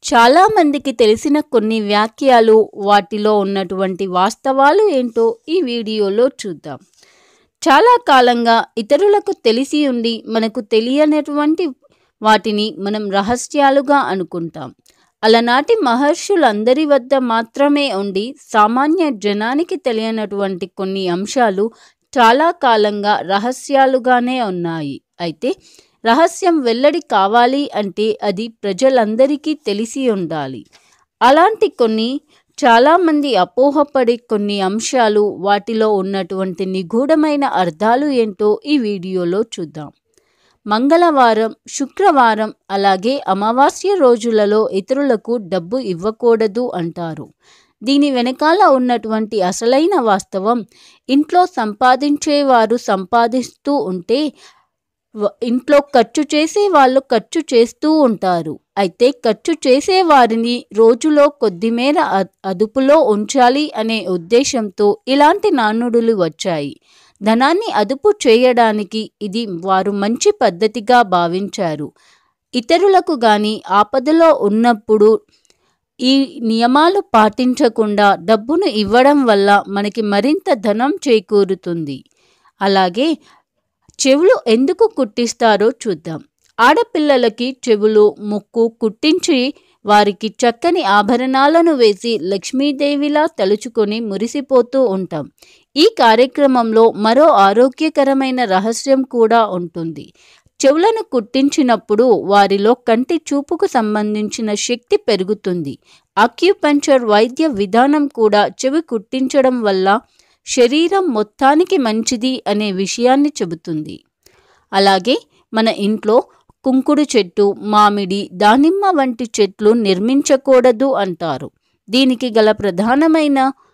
చాలామందికి తెలిసిన కొన్ని వాక్యాలు వాటిలో ఉన్నటువంటి వాస్తవాలు ఏంటో ఈ వీడియోలో చూద్దాం చాలా కాలంగా ఇతరులకు తెలిసి ఉండి మనకు తెలియనటువంటి వాటిని మనం రహస్యాలుగా అనుకుంటాం అలనాటి మహర్షులందరి వద్ద మాత్రమే ఉండి సామాన్య జనానికి తెలియనటువంటి కొన్ని అంశాలు చాలా కాలంగా రహస్యాలుగానే ఉన్నాయి అయితే రహస్యం వెల్లడి కావాలి అంటే అది ప్రజలందరికీ తెలిసి ఉండాలి అలాంటి కొన్ని చాలామంది అపోహపడే కొన్ని అంశాలు వాటిలో ఉన్నటువంటి నిగూఢమైన అర్థాలు ఏంటో ఈ వీడియోలో చూద్దాం మంగళవారం శుక్రవారం అలాగే అమావాస్య రోజులలో ఇతరులకు డబ్బు ఇవ్వకూడదు అంటారు దీని వెనకాల ఉన్నటువంటి అసలైన వాస్తవం ఇంట్లో సంపాదించేవారు సంపాదిస్తూ ఉంటే వ- ఇంట్లో ఖర్చు చేసే వాళ్ళు ఖర్చు చేస్తూ ఉంటారు అయితే ఖర్చు చేసే వారిని రోజులో కొద్దిమేర అ- అదుపులో ఉంచాలి అనే ఉద్దేశంతో ఇలాంటి నానుడులు వచ్చాయి ధనాన్ని అదుపు చేయడానికి ఇది వారు మంచి పద్ధతిగా భావించారు ఇతరులకు గాని ఆపదలో ఉన్నప్పుడు ఈ నియమాలు పాటించకుండా డబ్బును ఇవ్వడం వల్ల మనకి మరింత ధనం చేకూరుతుంది అలాగే చెవులు ఎందుకు కుట్టిస్తారో చూద్దాం ఆడపిల్లలకి చెవులు ముక్కు కుట్టించి వారికి చక్కని ఆభరణాలను వేసి లక్ష్మీదేవిలా తలుచుకొని మురిసిపోతూ ఉంటాం ఈ కార్యక్రమంలో మరో ఆరోగ్యకరమైన రహస్యం కూడా ఉంటుంది చెవులను కుట్టించినప్పుడు వారిలో కంటి చూపుకు సంబంధించిన శక్తి పెరుగుతుంది అక్యుపంచర్ వైద్య విధానం కూడా చెవి కుట్టించడం వల్ల శరీరం మొత్తానికి మంచిది అనే విషయాన్ని చెబుతుంది అలాగే మన ఇంట్లో కుంకుడు చెట్టు మామిడి దానిమ్మ వంటి చెట్లు నిర్మించకూడదు అంటారు దీనికి గల ప్రధానమైన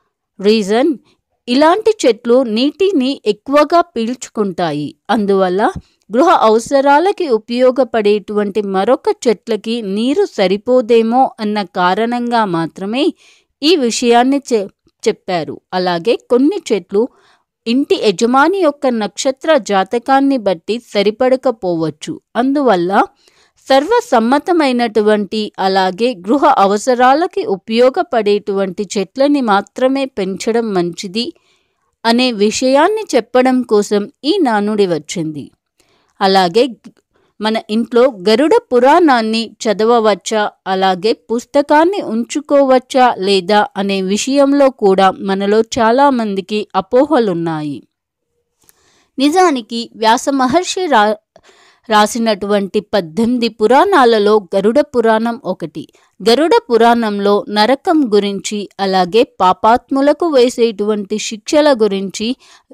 రీజన్ ఇలాంటి చెట్లు నీటిని ఎక్కువగా పీల్చుకుంటాయి అందువల్ల గృహ అవసరాలకి ఉపయోగపడేటువంటి మరొక చెట్లకి నీరు సరిపోదేమో అన్న కారణంగా మాత్రమే ఈ విషయాన్ని చె చెప్పారు అలాగే కొన్ని చెట్లు ఇంటి యజమాని యొక్క నక్షత్ర జాతకాన్ని బట్టి సరిపడకపోవచ్చు అందువల్ల సర్వసమ్మతమైనటువంటి అలాగే గృహ అవసరాలకి ఉపయోగపడేటువంటి చెట్లని మాత్రమే పెంచడం మంచిది అనే విషయాన్ని చెప్పడం కోసం ఈ నానుడి వచ్చింది అలాగే మన ఇంట్లో గరుడ పురాణాన్ని చదవవచ్చా అలాగే పుస్తకాన్ని ఉంచుకోవచ్చా లేదా అనే విషయంలో కూడా మనలో చాలామందికి అపోహలున్నాయి నిజానికి వ్యాస మహర్షి రా రాసినటువంటి పద్దెనిమిది పురాణాలలో గరుడ పురాణం ఒకటి గరుడ పురాణంలో నరకం గురించి అలాగే పాపాత్ములకు వేసేటువంటి శిక్షల గురించి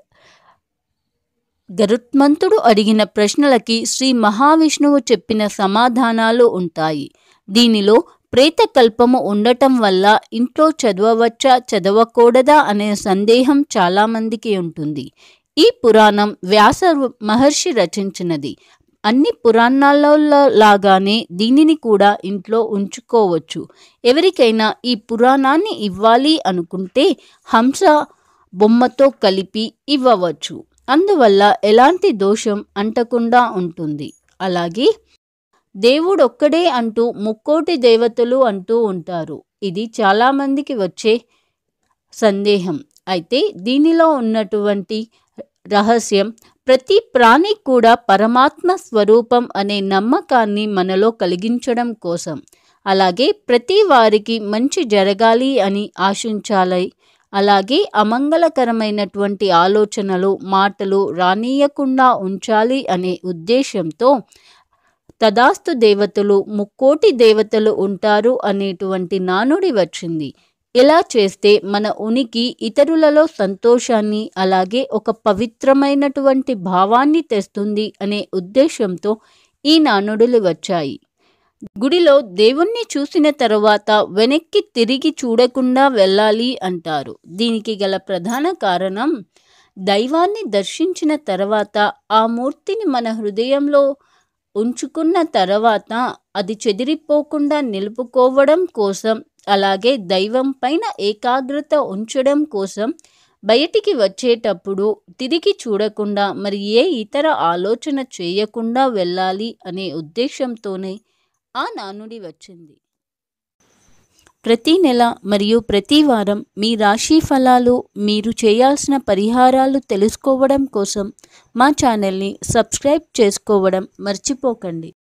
గరుత్మంతుడు అడిగిన ప్రశ్నలకి శ్రీ మహావిష్ణువు చెప్పిన సమాధానాలు ఉంటాయి దీనిలో ప్రేతకల్పము ఉండటం వల్ల ఇంట్లో చదవవచ్చా చదవకూడదా అనే సందేహం చాలామందికి ఉంటుంది ఈ పురాణం వ్యాస మహర్షి రచించినది అన్ని పురాణాలలో లాగానే దీనిని కూడా ఇంట్లో ఉంచుకోవచ్చు ఎవరికైనా ఈ పురాణాన్ని ఇవ్వాలి అనుకుంటే హంస బొమ్మతో కలిపి ఇవ్వవచ్చు అందువల్ల ఎలాంటి దోషం అంటకుండా ఉంటుంది అలాగే దేవుడొక్కడే అంటూ ముక్కోటి దేవతలు అంటూ ఉంటారు ఇది చాలామందికి వచ్చే సందేహం అయితే దీనిలో ఉన్నటువంటి రహస్యం ప్రతి ప్రాణి కూడా పరమాత్మ స్వరూపం అనే నమ్మకాన్ని మనలో కలిగించడం కోసం అలాగే ప్రతి వారికి మంచి జరగాలి అని ఆశించాలి అలాగే అమంగళకరమైనటువంటి ఆలోచనలు మాటలు రానీయకుండా ఉంచాలి అనే ఉద్దేశంతో తదాస్తు దేవతలు ముక్కోటి దేవతలు ఉంటారు అనేటువంటి నానుడి వచ్చింది ఇలా చేస్తే మన ఉనికి ఇతరులలో సంతోషాన్ని అలాగే ఒక పవిత్రమైనటువంటి భావాన్ని తెస్తుంది అనే ఉద్దేశంతో ఈ నానుడులు వచ్చాయి గుడిలో దేవుణ్ణి చూసిన తరువాత వెనక్కి తిరిగి చూడకుండా వెళ్ళాలి అంటారు దీనికి గల ప్రధాన కారణం దైవాన్ని దర్శించిన తర్వాత ఆ మూర్తిని మన హృదయంలో ఉంచుకున్న తర్వాత అది చెదిరిపోకుండా నిలుపుకోవడం కోసం అలాగే దైవం పైన ఏకాగ్రత ఉంచడం కోసం బయటికి వచ్చేటప్పుడు తిరిగి చూడకుండా మరి ఏ ఇతర ఆలోచన చేయకుండా వెళ్ళాలి అనే ఉద్దేశంతోనే ఆ నానుడి వచ్చింది ప్రతి నెల మరియు ప్రతి వారం మీ రాశి ఫలాలు మీరు చేయాల్సిన పరిహారాలు తెలుసుకోవడం కోసం మా ఛానల్ని సబ్స్క్రైబ్ చేసుకోవడం మర్చిపోకండి